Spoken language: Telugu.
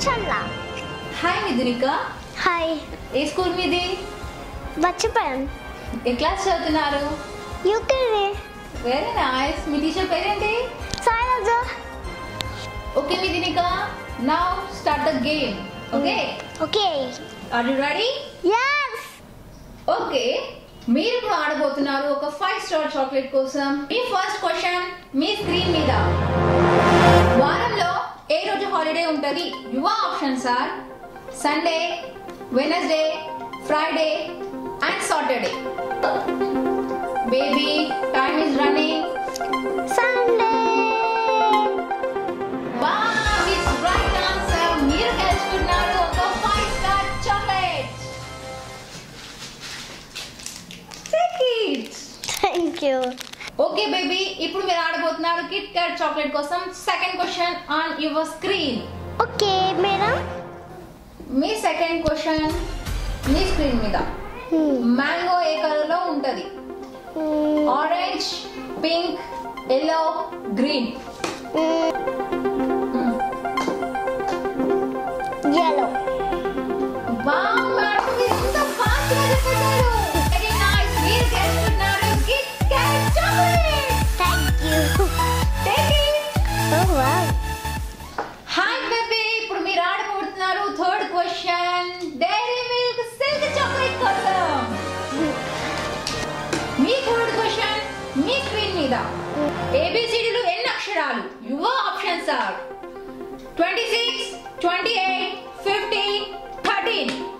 చల్లా హాయ్ మిథునిక హాయ్ ఏ స్కూల్ మీది మర్చిపోయాం ఏ క్లాస్ చదువుతున్నారు యూకేజీ వెరీ నైస్ మీ టీచర్ పేరేంటి Sairaja okay Mithunika now start the game okay okay are you ready yes okay మీరు ఇప్పుడు ఆడబోతున్నారు ఒక ఫైవ్ స్టార్ చాక్లెట్ కోసం మీ ఫస్ట్ క్వశ్చన్ మీ స్క్రీన్ మీద వారంలో ఏ రోజు హాలిడే ఉంటుంది your option sir Sunday Wednesday Friday and Saturday baby time is running Sunday wow it's right answer మీరు గెలుచుకున్నారు ఒక five star chocolate take it thank you okay baby ఇప్పుడు మీరు ఆడబోతున్నారు కిట్ క్యాట్ చాక్లెట్ కోసం second question on your screen okay madam మీ సెకండ్ క్వశ్చన్ మీ స్క్రీన్ మీద మ్యాంగో ఏ కలర్ లో ఉంటది orange pink yellow green yellow wow madam మీరు ఇంత ఫాస్ట్ గా చెప్పేశారు వెరీ నైస్ మీరు గెలుచుకున్నారు Kit Kat chocolate thank you take it oh wow hi baby ఇప్పుడు మీరు ఆడబోతున్నారు third question Dairy Milk Silk chocolate కోసం మీ థర్డ్ క్వశ్చన్ మీ స్క్రీన్ మీద ఏబిసిడీలు ఎన్ని అక్షరాలు your options are twenty six twenty eight fifteen thirteen